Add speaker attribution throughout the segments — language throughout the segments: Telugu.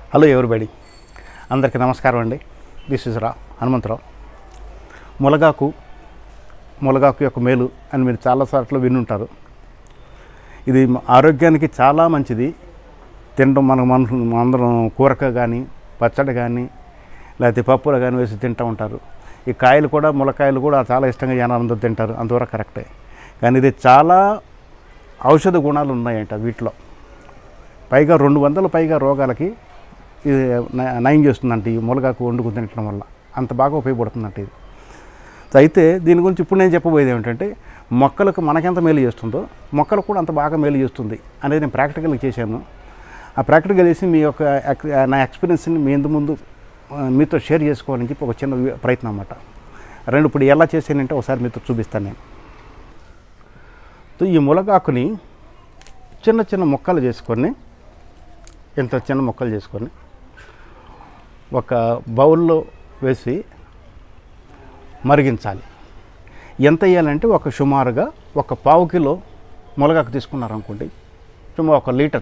Speaker 1: హలో ఎవరిబడి అందరికీ నమస్కారం అండి దిస్ ఇస్ రా హనుమంతరావు ములగాకు ములగాకు యొక్క మేలు అని మీరు చాలాసార్లు వినుంటారు ఇది మ- ఆరోగ్యానికి చాలా మంచిది తినడం మన మనుషులు అందరం కూరక కానీ పచ్చడి కానీ లేకపోతే పప్పులు కానీ వేసి తింటూ ఉంటారు ఈ కాయలు కూడా ములకాయలు కూడా చాలా ఇష్టంగా జనాలందరూ తింటారు అంతవరకు కరెక్టే కానీ ఇది చాలా ఔషధ గుణాలు ఉన్నాయంట వీటిలో పైగా రెండు వందల పైగా రోగాలకి ఇది న- నయం చేస్తుందంట ఈ ములగాకు వండుకుని తినటం వల్ల అంత బాగా ఉపయోగపడుతుందంట ఇది సో అయితే దీని గురించి ఇప్పుడు నేను చెప్పబోయేది ఏమిటంటే మొక్కలకు మనకెంత మేలు చేస్తుందో మొక్కలకు కూడా అంత బాగా మేలు చేస్తుంది అనేది నేను ప్రాక్టికల్గా చేశాను ఆ ప్రాక్టికల్ చేసి మీ యొక్క ఎక్- నా ఎక్స్పీరియన్స్ని మీ ఇంత ముందు ఆ, మీతో షేర్ చేసుకోవాలని చెప్పి ఒక చిన్న వి- ప్రయత్నం అన్నమాట రెండు ఇప్పుడు ఎలా చేశానంటే ఒకసారి మీతో చూపిస్తాను నేను సో ఈ ములగాకుని చిన్న చిన్న ముక్కలు చేసుకొని ఇంత చిన్న ముక్కలు చేసుకొని ఒక బౌల్లో వేసి మరిగించాలి ఎంత వేయాలంటే ఒక సుమారుగా ఒక పావు కిలో ములగాకు తీసుకున్నారనుకోండి సుమారు ఒక లీటర్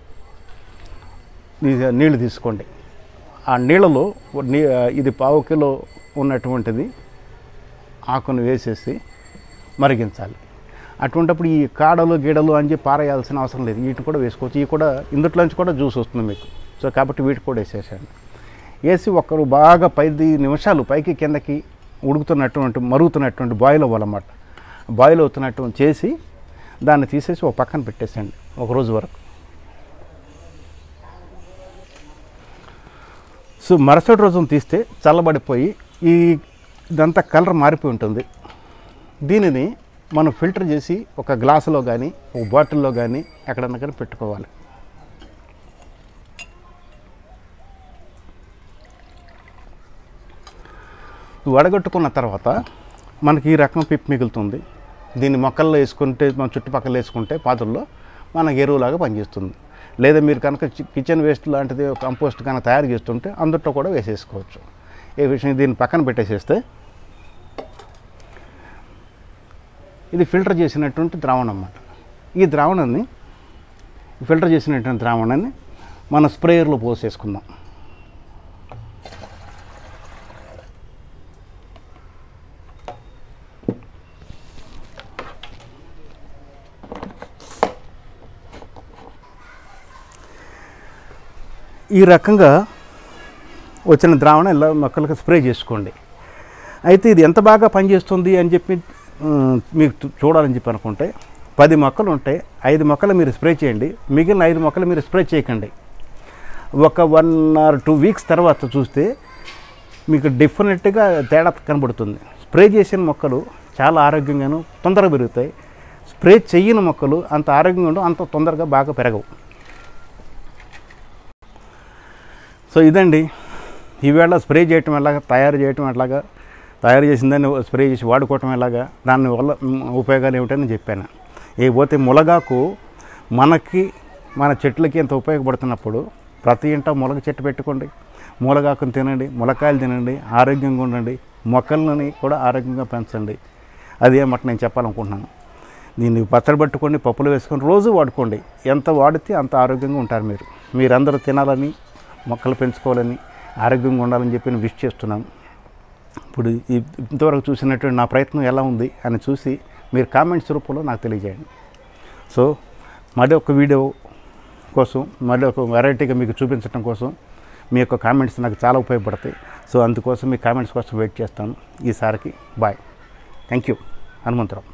Speaker 1: నీ- నీళ్ళు తీసుకోండి ఆ నీళ్ళలో నీ ఇది పావు కిలో ఉన్నటువంటిది ఆకును వేసేసి మరిగించాలి అటువంటప్పుడు ఈ కాడలు గీడలు అని చెప్పి పారేయాల్సిన అవసరం లేదు వీటిని కూడా వేసుకోవచ్చు ఇవి కూడా ఇందులోంచి కూడా జ్యూస్ వస్తుంది మీకు సో కాబట్టి వీటి కూడా వేసేసాను వేసి ఒకరు బాగా పది నిమిషాలు పైకి కిందకి ఉడుకుతున్నటువంటి మరుగుతున్నటువంటి బాయిల్ అవ్వాలన్నమాట బాయిల్ అవుతున్నటువంటి చేసి దాన్ని తీసేసి ఒక పక్కన పెట్టేసండి ఒక రోజు వరకు సో మరుసటి రోజున తీస్తే చల్లబడిపోయి ఈ ఇదంతా కలర్ మారిపోయి ఉంటుంది దీనిని మనం ఫిల్టర్ చేసి ఒక గ్లాసులో కానీ ఒక బాటిల్లో కానీ ఎక్కడన్నా కానీ పెట్టుకోవాలి వడగట్టుకున్న తర్వాత మనకి ఈ రకం పిప్ మిగులుతుంది దీన్ని మొక్కల్లో వేసుకుంటే మన చుట్టుపక్కల వేసుకుంటే పాత్రలో మనకు ఎరువులాగా పనిచేస్తుంది లేదా మీరు కనుక చి- కిచెన్ వేస్ట్ లాంటిది ఒక కంపోస్ట్ కనుక తయారు చేస్తుంటే అందులో కూడా వేసేసుకోవచ్చు ఏ విషయం దీన్ని పక్కన పెట్టేసేస్తే ఇది ఫిల్టర్ చేసినటువంటి ద్రావణం అన్నమాట ఈ ద్రావణాన్ని ఫిల్టర్ చేసినటువంటి ద్రావణాన్ని మన స్ప్రేయర్లో పోసేసుకుందాం ఈ రకంగా వచ్చిన ద్రావణం ఇలా మొక్కలకు స్ప్రే చేసుకోండి అయితే ఇది ఎంత బాగా పనిచేస్తుంది అని చెప్పి ఉమ్, మీకు చూ- చూడాలని చెప్పి అనుకుంటే పది మొక్కలు ఉంటే ఐదు మొక్కలు మీరు స్ప్రే చేయండి మిగిలిన ఐదు మొక్కలు మీరు స్ప్రే చేయకండి ఒక వన్ ఆర్ టూ వీక్స్ తర్వాత చూస్తే మీకు డెఫినెట్గా తేడా కనబడుతుంది స్ప్రే చేసిన మొక్కలు చాలా ఆరోగ్యంగాను తొందరగా పెరుగుతాయి స్ప్రే చెయ్యని మొక్కలు అంత ఆరోగ్యంగా ఉండవు అంత తొందరగా బాగా పెరగవు సో ఇదండి ఈవేళ స్ప్రే చేయటం ఎలాగా తయారు చేయటం ఎలాగా తయారు చేసిన దాన్ని స్ప్రే చేసి వాడుకోవటం ఎలాగా దాని వల్ల మ్, ఉపయోగాలు ఏమిటని చెప్పాను ఏ పోతే ములగాకు మనకి మన చెట్లకి ఎంత ఉపయోగపడుతున్నప్పుడు ప్రతి ఇంట ములగ చెట్టు పెట్టుకోండి ములగాకుని తినండి ములకాయలు తినండి ఆరోగ్యంగా ఉండండి మొక్కలని కూడా ఆరోగ్యంగా పెంచండి అది ఏమట నేను చెప్పాలనుకుంటున్నాను దీన్ని పచ్చడి పట్టుకోండి పప్పులు వేసుకొని రోజు వాడుకోండి ఎంత వాడితే అంత ఆరోగ్యంగా ఉంటారు మీరు మీరందరూ తినాలని మొక్కలు పెంచుకోవాలని ఆరోగ్యంగా ఉండాలని చెప్పి నేను విష్ చేస్తున్నాను ఇప్పుడు ఈ ఇంతవరకు చూసినటువంటి నా ప్రయత్నం ఎలా ఉంది అని చూసి మీరు కామెంట్స్ రూపంలో నాకు తెలియజేయండి సో మరి ఒక వీడియో కోసం మరి ఒక వెరైటీగా మీకు చూపించడం కోసం మీ యొక్క కామెంట్స్ నాకు చాలా ఉపయోగపడతాయి సో అందుకోసం మీ కామెంట్స్ కోసం వెయిట్ చేస్తాను ఈసారికి బాయ్ థ్యాంక్ యూ హనుమంతరావు